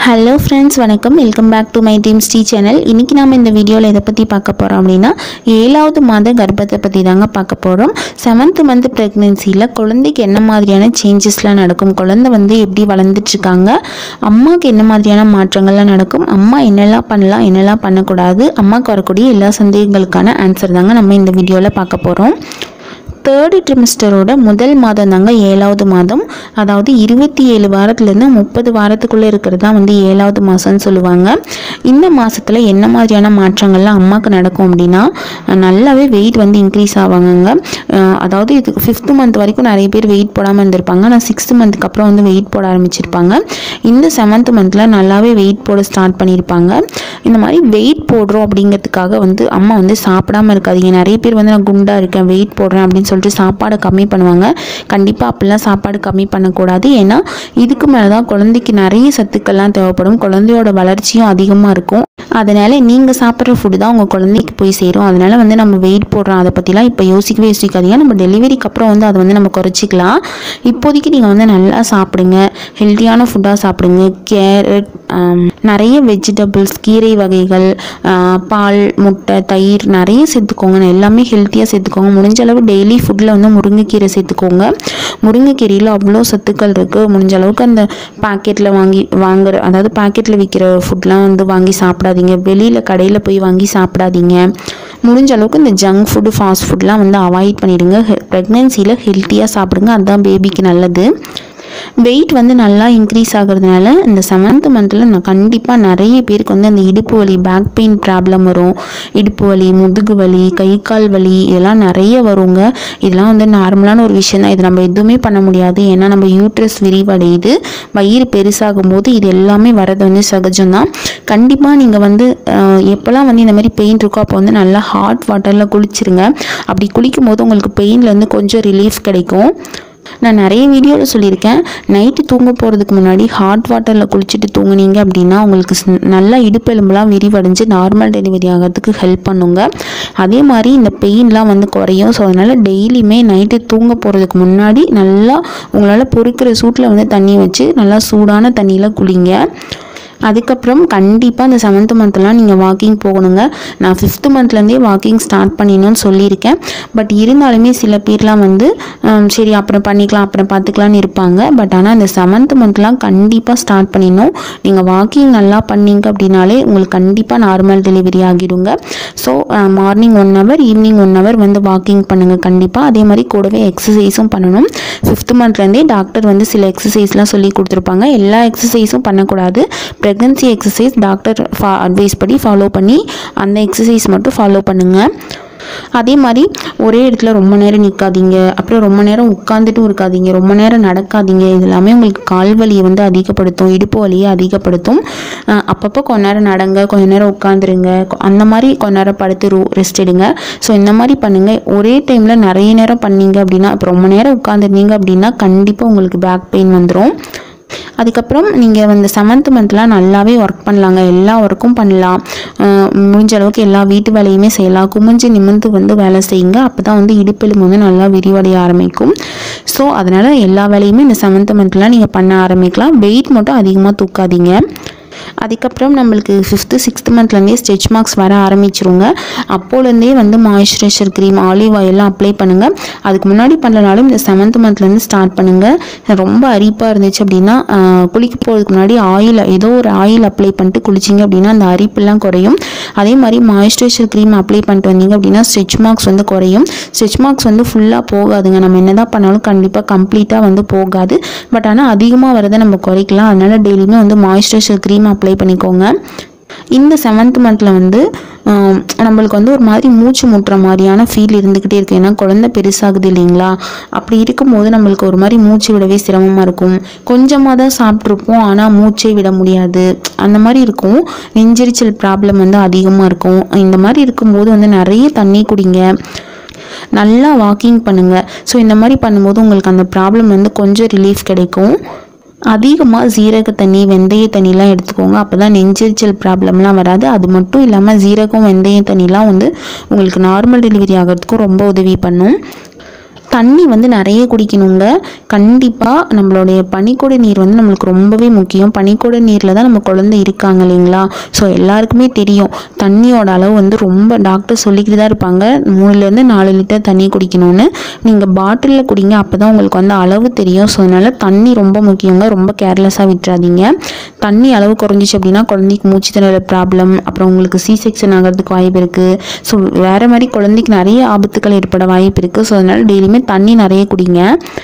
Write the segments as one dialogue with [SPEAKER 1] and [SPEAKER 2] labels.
[SPEAKER 1] hello friends வணக்கம் welcome back to my team Sri channel இன்றைக்கி நாம் இந்த வீடியோவில் எதை பற்றி பார்க்க போகிறோம் அப்படின்னா ஏழாவது மாத கர்ப்பத்தை பற்றி தாங்க பார்க்க போகிறோம் செவன்த் மந்த் ப்ரெக்னென்சியில் குழந்தைக்கு என்ன மாதிரியான சேஞ்சஸ்லாம் நடக்கும் குழந்தை வந்து எப்படி வளர்ந்துட்டுருக்காங்க அம்மாவுக்கு என்ன மாதிரியான மாற்றங்கள்லாம் நடக்கும் அம்மா என்னெல்லாம் பண்ணலாம் என்னெல்லாம் பண்ணக்கூடாது அம்மாவுக்கு வரக்கூடிய எல்லா சந்தேகங்களுக்கான ஆன்சர் தாங்க நம்ம இந்த வீடியோவில் பார்க்க போகிறோம் தேர்டு ட்ரிமிஸ்டரோட முதல் மாதம் தாங்க ஏழாவது மாதம் அதாவது இருபத்தி ஏழு வாரத்துலேருந்து முப்பது வாரத்துக்குள்ளே இருக்கிறது தான் வந்து ஏழாவது மாதம்னு சொல்லுவாங்க இந்த மாதத்தில் என்ன மாதிரியான மாற்றங்கள்லாம் அம்மாவுக்கு நடக்கும் அப்படின்னா அஹ் நல்லாவே வெயிட் வந்து இன்க்ரீஸ் ஆவாங்கங்க அஹ் அதாவது இது ஃபிஃப்த் மந்த் வரைக்கும் நிறைய பேர் வெயிட் போடாமல் இருந்திருப்பாங்க ஆனால் சிக்ஸ்த் மந்த்துக்கு அப்புறம் வந்து வெயிட் போட ஆரம்பிச்சிருப்பாங்க இந்த செவன்த் மந்தில் நல்லாவே வெயிட் போட ஸ்டார்ட் பண்ணியிருப்பாங்க இந்த மாதிரி வெயிட் போடுறோம் அப்படிங்கிறதுக்காக வந்து அம்மா வந்து சாப்பிடாம இருக்காதீங்க நிறைய பேர் வந்து நான் குண்டா இருக்கேன் வெயிட் போடுறேன் அப்படின்னு சொல்லிட்டு சாப்பாடை கம்மி பண்ணுவாங்க கண்டிப்பாக அப்படிலாம் சாப்பாடு கம்மி பண்ணக்கூடாது ஏன்னா இதுக்கு மேலே தான் குழந்தைக்கு நிறைய சத்துக்கள்லாம் தேவைப்படும் குழந்தையோட வளர்ச்சியும் அதிகமாக இருக்கும் அதனால நீங்கள் சாப்பிட்ற ஃபுட்டு தான் உங்கள் குழந்தைக்கு போய் சேரும் அதனால வந்து நம்ம வெயிட் போடுறோம் அதை பற்றிலாம் இப்போ யோசிக்கவே யோசிக்காதீங்க நம்ம டெலிவரிக்கு அப்புறம் வந்து அதை வந்து நம்ம குறைச்சிக்கலாம் இப்போதைக்கு நீங்கள் வந்து நல்லா சாப்பிடுங்க ஹெல்த்தியான ஃபுட்டாக சாப்பிடுங்க கேரட் நிறைய வெஜிடபிள்ஸ் கீரை வகைகள் ஆஹ் பால் முட்டை தயிர் நிறைய சேர்த்துக்கோங்க எல்லாமே ஹெல்த்தியாக சேர்த்துக்கோங்க முடிஞ்ச அளவு டெய்லி ஃபுட்டில் வந்து முருங்கைக்கீரை சேர்த்துக்கோங்க முருங்கைக்கீரையில் அவ்வளோ சத்துக்கள் இருக்குது முடிஞ்ச அளவுக்கு அந்த பாக்கெட்டில் வாங்கி வாங்குற அதாவது பாக்கெட்டில் விற்கிற ஃபுட்லாம் வந்து வாங்கி சாப்பிடாதீங்க வெளியில் கடையில் போய் வாங்கி சாப்பிடாதீங்க முடிஞ்ச அளவுக்கு இந்த ஜங்க் ஃபுட்டு ஃபாஸ்ட் ஃபுட்லாம் வந்து அவாய்ட் பண்ணிடுங்க ப்ரெக்னென்சியில் ஹெல்த்தியாக சாப்பிடுங்க அதுதான் பேபிக்கு நல்லது வெயிட் வந்து நல்லா இன்க்ரீஸ் ஆகிறதுனால இந்த செவன்த் மந்தில் நான் கண்டிப்பாக நிறைய பேருக்கு வந்து அந்த இடுப்பு வலி பேக் பெயின் ப்ராப்ளம் வரும் இடுப்பு வலி முதுகு வலி கை கால் வலி இதெல்லாம் நிறைய வருங்க இதெல்லாம் வந்து நார்மலான ஒரு விஷயம் தான் இது நம்ம எதுவுமே பண்ண முடியாது ஏன்னா நம்ம யூட்ரஸ் விரிவடையுது வயிறு பெருசாகும் போது இது எல்லாமே வரது வந்து சகஜம்தான் கண்டிப்பாக நீங்கள் வந்து அஹ், எப்போல்லாம் வந்து இந்த மாதிரி பெயின் இருக்கோ அப்போ வந்து நல்லா ஹாட் வாட்டரில் குளிச்சிருங்க அப்படி குளிக்கும் போது உங்களுக்கு பெயின்லேருந்து கொஞ்சம் ரிலீஃப் கிடைக்கும் நான் நிறைய வீடியோவில் சொல்லியிருக்கேன் நைட்டு தூங்க போகிறதுக்கு முன்னாடி ஹாட் வாட்டரில் குளிச்சுட்டு தூங்குனீங்க அப்படின்னா உங்களுக்கு ஸ்- நல்லா இடுப்பெலும்புலாம் விரிவடைஞ்சு நார்மல் டெலிவரி ஆகிறதுக்கு ஹெல்ப் பண்ணுங்க அதே மாதிரி இந்த பெயின்லாம் வந்து குறையும் ஸோ அதனால் டெய்லியுமே நைட்டு தூங்க போகிறதுக்கு முன்னாடி நல்லா உங்களால் பொறுக்கிற சூட்டில் வந்து தண்ணி வச்சு நல்லா சூடான தண்ணியில் குளிங்க அதுக்கப்புறம் கண்டிப்பாக இந்த செவன்த் மந்த்லாம் நீங்கள் வாக்கிங் போகணுங்க நான் ஃபிஃப்த் மந்த்லேருந்தே வாக்கிங் ஸ்டார்ட் பண்ணிடணும்னு சொல்லியிருக்கேன் பட் இருந்தாலுமே சில பேர்லாம் வந்து ஹம், சரி அப்புறம் பண்ணிக்கலாம் அப்புறம் பார்த்துக்கலான்னு இருப்பாங்க பட் ஆனால் இந்த செவன்த் மந்த்லாம் கண்டிப்பாக ஸ்டார்ட் பண்ணிடணும் நீங்கள் வாக்கிங் நல்லா பண்ணீங்க அப்படின்னாலே உங்களுக்கு கண்டிப்பாக நார்மல் டெலிவரி ஆகிடுங்க so morning one hour evening one hour வந்து வாக்கிங் பண்ணுங்கள் கண்டிப்பாக அதே மாதிரி கூடவே எக்ஸசைஸும் பண்ணணும் ஃபிஃப்த் மந்த்லேருந்தே டாக்டர் வந்து சில எக்ஸசைஸ்லாம் சொல்லி கொடுத்துருப்பாங்க எல்லா எக்ஸசைஸும் பண்ணக்கூடாது ப்ரெக்னன்சி எக்ஸசைஸ் டாக்டர் ஃபா அட்வைஸ் படி ஃபாலோ பண்ணி அந்த எக்ஸசைஸ் மட்டும் ஃபாலோ பண்ணுங்கள் அதே மாதிரி ஒரே இடத்துல ரொம்ப நேரம் நிற்காதீங்க அப்புறம் ரொம்ப நேரம் உட்காந்துட்டும் இருக்காதீங்க ரொம்ப நேரம் நடக்காதீங்க இது எல்லாமே உங்களுக்கு கால் வலியை வந்து அதிகப்படுத்தும் இடுப்பு வலியை அதிகப்படுத்தும் அஹ் அப்பப்போ கொஞ்ச நேரம் நடங்க கொஞ்ச நேரம் உட்காந்துருங்க அந்த மாதிரி கொஞ்ச நேரம் படுத்து ரெஸ்ட் எடுங்க ஸோ இந்த மாதிரி பண்ணுங்க ஒரே டைமில் நிறைய நேரம் பண்ணீங்க அப்படின்னா இப்போ ரொம்ப நேரம் உட்காந்துருந்தீங்க அப்படின்னா கண்டிப்பாக உங்களுக்கு பேக் பெயின் வந்துடும் அதுக்கப்புறம் நீங்கள் வந்து செவன்த் மந்த்லாம் நல்லாவே ஒர்க் பண்ணலாங்க எல்லா ஒர்க்கும் பண்ணலாம் அஹ் முடிஞ்ச அளவுக்கு எல்லா வீட்டு வேலையுமே செய்யலாம் குமிஞ்சு நிமிர்ந்து வந்து வேலை செய்யுங்க அப்போ தான் வந்து இடுப்பெலும்பு வந்து நல்லா விரிவடைய ஆரம்பிக்கும் ஸோ அதனால் எல்லா வேலையுமே இந்த செவன்த் மந்த்லாம் நீங்கள் பண்ண ஆரம்பிக்கலாம் வெயிட் மட்டும் அதிகமாக தூக்காதீங்க அதுக்கப்புறம் நம்மளுக்கு ஃபிஃப்த்து சிக்ஸ்த் மந்த்லேருந்தே ஸ்ட்ரெச் மார்க்ஸ் வர ஆரம்பிச்சிருங்க அப்போலேருந்தே வந்து மாய்ஸ்சரைசர் க்ரீம் ஆலிவ் ஆயிலாம் அப்ளை பண்ணுங்கள் அதுக்கு முன்னாடி பண்ணலனாலும் இந்த செவன்த் மந்த்லேருந்து ஸ்டார்ட் பண்ணுங்கள் ரொம்ப அரிப்பாக இருந்துச்சு அப்படின்னா ஆஹ், குளிக்க போகிறதுக்கு முன்னாடி ஆயில் ஏதோ ஒரு ஆயில் அப்ளை பண்ணிட்டு குளிச்சிங்க அப்படின்னா அந்த அரிப்பெல்லாம் குறையும் அதே மாதிரி மாய்ஸ்சரைசர் க்ரீம் அப்ளை பண்ணிட்டு வந்தீங்க அப்படின்னா ஸ்ட்ரெச் மார்க்ஸ் வந்து குறையும் ஸ்ட்ரெச் மார்க்ஸ் வந்து ஃபுல்லாக போகாதுங்க நம்ம என்னதான் பண்ணாலும் கண்டிப்பாக கம்ப்ளீட்டாக வந்து போகாது பட் ஆனால் அதிகமாக வரதை நம்ம குறைக்கலாம் அதனால டெய்லியுமே வந்து மாய்ஸ்சரைசர் க்ரீம் அப்ளை பண்ணிக்கோங்க இந்த செவன்த் மந்தில் வந்து ஆம், நம்மளுக்கு வந்து ஒரு மாதிரி மூச்சு முட்டுற மாதிரியான ஃபீல் இருந்துக்கிட்டே இருக்கு ஏன்னா குழந்தை பெருசாகுது இல்லைங்களா அப்படி இருக்கும்போது நம்மளுக்கு ஒரு மாதிரி மூச்சு விடவே சிரமமாக இருக்கும் கொஞ்சமாக தான் சாப்பிட்ருப்போம் ஆனால் மூச்சே விட முடியாது அந்த மாதிரி இருக்கும் நெஞ்செரிச்சல் ப்ராப்ளம் வந்து அதிகமாக இருக்கும் இந்த மாதிரி இருக்கும்போது வந்து நிறைய தண்ணி குடிங்க நல்லா வாக்கிங் பண்ணுங்கள் ஸோ இந்த மாதிரி பண்ணும்போது உங்களுக்கு அந்த ப்ராப்ளம் வந்து கொஞ்சம் ரிலீஃப் கிடைக்கும் அதிகமாக சீரக தண்ணி வெந்தய தண்ணிலாம் எடுத்துக்கோங்க அப்போ தான் நெஞ்செரிச்சல் ப்ராப்ளம்லாம் வராது அது மட்டும் இல்லாமல் சீரகம் வெந்தய தண்ணிலாம் வந்து உங்களுக்கு நார்மல் டெலிவரி ஆகிறதுக்கும் ரொம்ப உதவி பண்ணும் தண்ணி வந்து நிறைய குடிக்கணுங்க கண்டிப்பாக நம்மளுடைய பனிக்கூட நீர் வந்து நம்மளுக்கு ரொம்பவே முக்கியம் பனிக்கூட நீரில் தான் நம்ம குழந்தை இருக்காங்க இல்லைங்களா ஸோ எல்லாருக்குமே தெரியும் தண்ணியோட அளவு வந்து ரொம்ப டாக்டர் சொல்லிக்கிட்டு தான் இருப்பாங்க மூணுலேருந்து நாலு லிட்டர் தண்ணி குடிக்கணும்னு நீங்கள் பாட்டிலில் குடிங்க அப்போ தான் உங்களுக்கு வந்து அளவு தெரியும் ஸோ அதனால் தண்ணி ரொம்ப முக்கியங்க ரொம்ப கேர்லெஸ்ஸாக விட்டுறாதீங்க தண்ணி அளவு குறைஞ்சிச்சு அப்படின்னா குழந்தைக்கு மூச்சு திணறல் ப்ராப்ளம் அப்புறம் உங்களுக்கு சி செக்ஷன் ஆகிறதுக்கு வாய்ப்பு இருக்குது ஸோ வேறு மாதிரி குழந்தைக்கு நிறைய ஆபத்துக்கள் ஏற்பட வாய்ப்பு இருக்குது ஸோ அதனால் டெய்லியுமே தண்ணி நிறைய குடிங்க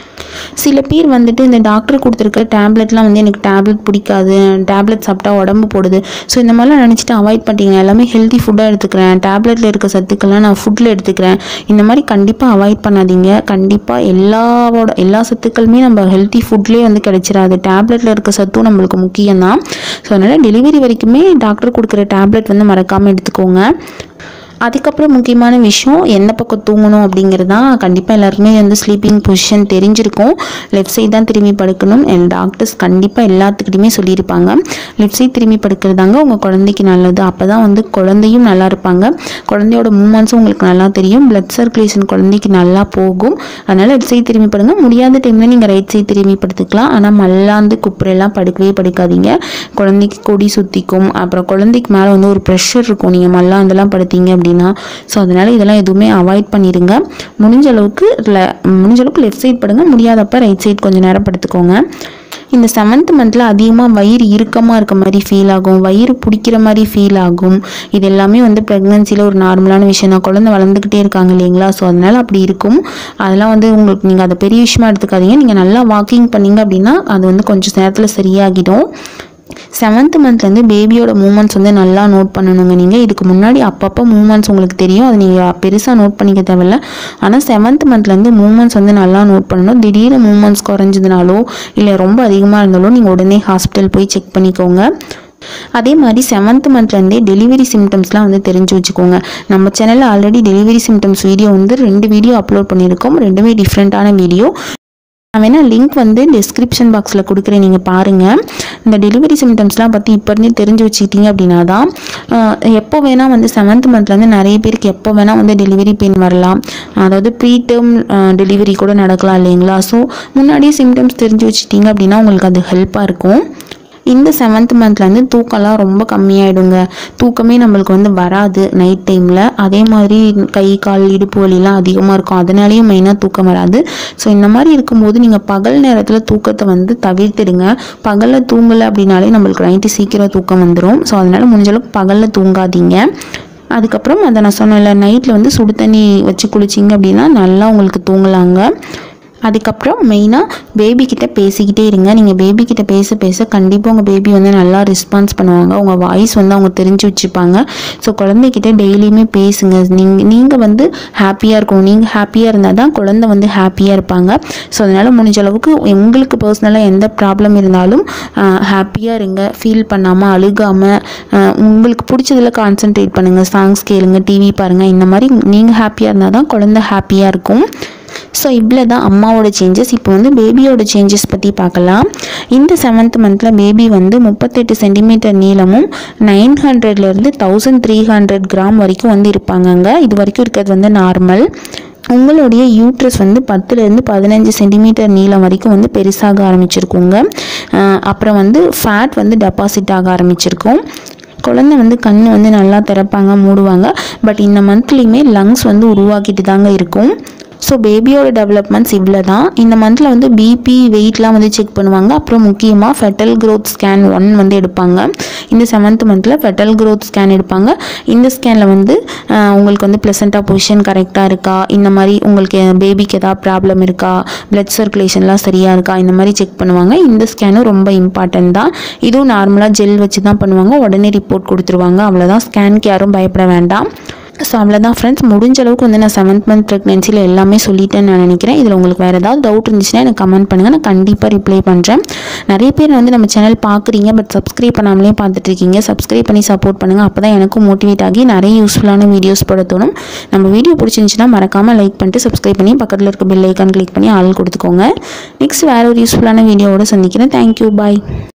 [SPEAKER 1] சில பேர் வந்துட்டு இந்த டாக்டர் கொடுத்துருக்க டேப்லெட்லாம் வந்து எனக்கு டேப்லெட் பிடிக்காது டேப்லெட் சாப்பிட்டா உடம்பு போடுது ஸோ இந்த மாதிரிலாம் நினச்சிட்டு அவாய்ட் பண்ணிட்டீங்க எல்லாமே ஹெல்த்தி ஃபுட்டாக எடுத்துக்கிறேன் டேப்லெட்டில் இருக்க சத்துக்கள்லாம் நான் ஃபுட்டில் எடுத்துக்கிறேன் இந்த மாதிரி கண்டிப்பாக அவாய்ட் பண்ணாதீங்க கண்டிப்பாக எல்லாவோட எல்லா சத்துக்களுமே நம்ம ஹெல்த்தி ஃபுட்லேயே வந்து கிடைச்சிடாது டேப்லெட்டில் இருக்க சத்தும் நம்மளுக்கு முக்கியம்தான் ஸோ அதனால் டெலிவரி வரைக்குமே டாக்டர் கொடுக்குற டேப்லெட் வந்து மறக்காமல் எடுத்துக்கோங்க அதுக்கப்புறம் முக்கியமான விஷயம் எந்த பக்கம் தூங்கணும் அப்படிங்கிறது தான் கண்டிப்பாக எல்லாருக்குமே வந்து ஸ்லீப்பிங் பொசிஷன் தெரிஞ்சிருக்கும் லெஃப்ட் சைடு தான் திரும்பி படுக்கணும் என் டாக்டர்ஸ் கண்டிப்பாக எல்லாத்துக்கிட்டையுமே சொல்லியிருப்பாங்க லெஃப்ட் சைடு திரும்பி படுக்கிறதாங்க உங்கள் குழந்தைக்கு நல்லது அப்போ தான் வந்து குழந்தையும் நல்லா இருப்பாங்க குழந்தையோட மூமெண்ட்ஸும் உங்களுக்கு நல்லா தெரியும் பிளட் சர்க்குலேஷன் குழந்தைக்கு நல்லா போகும் அதனால் லெஃப்ட் சைடு திரும்பி படுங்க முடியாத டைமில் நீங்கள் ரைட் சைடு திரும்பி படுத்துக்கலாம் ஆனால் மல்லாந்து குப்புறையெல்லாம் படுக்கவே படுக்காதீங்க குழந்தைக்கு கொடி சுற்றிக்கும் அப்புறம் குழந்தைக்கு மேலே வந்து ஒரு ப்ரெஷர் இருக்கும் நீங்கள் மல்லாந்தெல்லாம் படுத்தீங்க அப்படின்னா ஸோ அதனால் இதெல்லாம் எதுவுமே அவாய்ட் பண்ணிடுங்க முடிஞ்ச அளவுக்கு le- முடிஞ்ச அளவுக்கு லெஃப்ட் சைடு படுங்க முடியாதப்ப ரைட் சைடு கொஞ்சம் நேரம் படுத்துக்கோங்க இந்த செவன்த் மந்தில் அதிகமாக வயிறு இறுக்கமாக இருக்க மாதிரி ஃபீல் ஆகும் வயிறு பிடிக்கிற மாதிரி ஃபீல் ஆகும் இது எல்லாமே வந்து ப்ரெக்னன்சியில் ஒரு நார்மலான விஷயம் தான் குழந்தை வளர்ந்துக்கிட்டே இருக்காங்க இல்லைங்களா ஸோ அதனால் அப்படி இருக்கும் அதெல்லாம் வந்து உங்களுக்கு நீங்கள் அதை பெரிய விஷயமா எடுத்துக்காதீங்க நீங்கள் நல்லா வாக்கிங் பண்ணீங்க அப்படின்னா அது வந்து கொஞ்சம் நேரத்தில் சரியாகிடும் செவன்த் மந்த்லேருந்து பேபியோட மூமெண்ட்ஸ் வந்து நல்லா நோட் பண்ணணுங்க நீங்கள் இதுக்கு முன்னாடி அப்பப்போ மூமெண்ட்ஸ் உங்களுக்கு தெரியும் அது நீங்கள் பெருசாக நோட் பண்ணிக்க தேவையில்ல ஆனால் செவன்த் மந்த்லேருந்து மூமெண்ட்ஸ் வந்து நல்லா நோட் பண்ணணும் திடீர்னு மூமெண்ட்ஸ் குறைஞ்சதுனாலோ இல்லை ரொம்ப அதிகமாக இருந்தாலோ நீங்கள் உடனே ஹாஸ்பிட்டல் போய் செக் பண்ணிக்கோங்க அதே மாதிரி செவன்த் மந்த்லேருந்தே டெலிவரி சிம்டம்ஸ்லாம் வந்து தெரிஞ்சு வச்சுக்கோங்க நம்ம சேனலில் ஆல்ரெடி டெலிவரி சிம்டம்ஸ் வீடியோ வந்து ரெண்டு வீடியோ அப்லோட் பண்ணியிருக்கோம் ரெண்டுமே டிஃப்ரெண்ட்டான வீடியோ நான் வேணால் லிங்க் வந்து டிஸ்கிரிப்ஷன் பாக்ஸில் கொடுக்குறேன் நீங்கள் பாருங்கள் இந்த டெலிவரி சிம்டம்ஸ்லாம் பற்றி இப்போ இருந்தே தெரிஞ்சு வச்சுக்கிட்டீங்க அப்படின்னா தான் ஆஹ், எப்போ வேணால் வந்து செவன்த் மந்த்லேருந்து நிறைய பேருக்கு எப்போ வேணால் வந்து டெலிவரி பெயின் வரலாம் அதாவது ப்ரீ டேர்ம் டெலிவரி கூட நடக்கலாம் இல்லைங்களா ஸோ முன்னாடியே சிம்டம்ஸ் தெரிஞ்சு வச்சுட்டீங்க அப்படின்னா உங்களுக்கு அது ஹெல்ப்பாக இருக்கும் இந்த செவன்த் மந்த்லேருந்து தூக்கம்லாம் ரொம்ப கம்மியாயிடுங்க தூக்கமே நம்மளுக்கு வந்து வராது நைட் டைமில் அதே மாதிரி கை கால் இடுப்பு வலிலாம் அதிகமாக இருக்கும் அதனாலேயும் மெயினாக தூக்கம் வராது ஸோ இந்த மாதிரி இருக்கும்போது நீங்கள் பகல் நேரத்தில் தூக்கத்தை வந்து தவிர்த்துடுங்க பகலில் தூங்கலை அப்படின்னாலே நம்மளுக்கு நைட்டு சீக்கிரம் தூக்கம் வந்துடும் ஸோ அதனால் முடிஞ்ச அளவுக்கு பகலில் தூங்காதீங்க அதுக்கப்புறம் அதை நான் சொன்னேன்ல நைட்டில் வந்து சுடு தண்ணி வச்சு குளிச்சிங்க அப்படின்னா நல்லா உங்களுக்கு தூங்கலாங்க அதுக்கப்புறம் மெயினாக பேபி கிட்ட பேசிக்கிட்டே இருங்க நீங்கள் பேபி கிட்ட பேச பேச கண்டிப்பாக உங்கள் பேபி வந்து நல்லா ரெஸ்பான்ஸ் பண்ணுவாங்க உங்கள் வாய்ஸ் வந்து அவங்க தெரிஞ்சு வச்சுப்பாங்க ஸோ குழந்தைகிட்ட டெய்லியுமே பேசுங்க நீங்கள் நீங்கள் வந்து ஹாப்பியாக இருக்கணும் நீங்கள் ஹாப்பியாக இருந்தால் தான் குழந்தை வந்து ஹாப்பியாக இருப்பாங்க ஸோ அதனால் முடிஞ்ச அளவுக்கு உங்களுக்கு பர்சனலாக எந்த ப்ராப்ளம் இருந்தாலும் ஹாப்பியாக இருங்க ஃபீல் பண்ணாமல் அழுகாமல் உங்களுக்கு பிடிச்சதில் கான்சென்ட்ரேட் பண்ணுங்கள் சாங்ஸ் கேளுங்க டிவி பாருங்கள் இந்த மாதிரி நீங்கள் ஹாப்பியாக இருந்தால் தான் குழந்தை ஹாப்பியாக இருக்கும் ஸோ இவ்வளோ தான் அம்மாவோட சேஞ்சஸ் இப்போ வந்து பேபியோட சேஞ்சஸ் பற்றி பார்க்கலாம் இந்த செவன்த் மந்தில் பேபி வந்து முப்பத்தெட்டு சென்டிமீட்டர் நீளமும் நைன் ஹண்ட்ரட்லேருந்து தௌசண்ட் த்ரீ ஹண்ட்ரட் கிராம் வரைக்கும் வந்து இருப்பாங்கங்க இது வரைக்கும் இருக்கிறது வந்து நார்மல் உங்களுடைய யூட்ரஸ் வந்து பத்துலேருந்து பதினஞ்சு சென்டிமீட்டர் நீளம் வரைக்கும் வந்து பெருசாக ஆரம்பிச்சிருக்குங்க அஹ் அப்புறம் வந்து ஃபேட் வந்து டெபாசிட் ஆக ஆரம்பிச்சிருக்கும் குழந்தை வந்து கண் வந்து நல்லா திறப்பாங்க மூடுவாங்க பட் இந்த மந்த்லேயுமே லங்ஸ் வந்து உருவாக்கிட்டு தாங்க இருக்கும் ஸோ பேபியோட டெவலப்மெண்ட்ஸ் இவ்வளோ தான் இந்த மந்தில் வந்து பிபி வெயிட்லாம் வந்து செக் பண்ணுவாங்க அப்புறம் முக்கியமாக ஃபெட்டல் growth ஸ்கேன் ஒன் வந்து எடுப்பாங்க இந்த செவன்த் மந்தில் ஃபெட்டல் growth ஸ்கேன் எடுப்பாங்க இந்த ஸ்கேனில் வந்து ஆஹ், உங்களுக்கு வந்து ப்ளசண்ட்டாக பொசிஷன் கரெக்டாக இருக்கா இந்த மாதிரி உங்களுக்கு பேபிக்கு ஏதாவது ப்ராப்ளம் இருக்கா பிளட் சர்க்குலேஷன்லாம் சரியாக இருக்கா இந்த மாதிரி செக் பண்ணுவாங்க இந்த ஸ்கேனும் ரொம்ப இம்பார்ட்டன்ட் தான் இதுவும் நார்மலாக ஜெல் வச்சு தான் பண்ணுவாங்க உடனே ரிப்போர்ட் கொடுத்துருவாங்க அவ்வளோதான் ஸ்கேனுக்கு யாரும் பயப்பட வேண்டாம் ஸோ அவ்வளோதான் ஃப்ரெண்ட்ஸ் முடிஞ்ச அளவுக்கு வந்து நான் செவன்த் மந்த் ப்ரெக்னென்சியில் எல்லாமே சொல்லிட்டேன்னு நான் நினைக்கிறேன் இதில் உங்களுக்கு வேறு ஏதாவது டவுட் இருந்துச்சுன்னா எனக்கு கமெண்ட் பண்ணுங்கள் நான் கண்டிப்பாக ரிப்ளை பண்ணுறேன் நிறைய பேர் வந்து நம்ம சேனல் பார்க்குறீங்க பட் சப்ஸ்கிரைப் பண்ணாமலே பார்த்துட்டு இருக்கீங்க சப்ஸ்கிரைப் பண்ணி சப்போர்ட் பண்ணுங்கள் அப்போ தான் எனக்கும் மோட்டிவேட் ஆகி நிறைய யூஸ்ஃபுல்லான வீடியோஸ் போட தோணும் நம்ம வீடியோ பிடிச்சிருந்துச்சுன்னா மறக்காமல் லைக் பண்ணிட்டு சப்ஸ்கிரைப் பண்ணி பக்கத்தில் இருக்க பெல் ஐக்கான் கிளிக் பண்ணி ஆள் கொடுத்துக்கோங்க நெக்ஸ்ட் வேறு ஒரு யூஸ்ஃபுல்லான வீடியோவோட சந்திக்கிறேன் தேங்க்யூ பாய்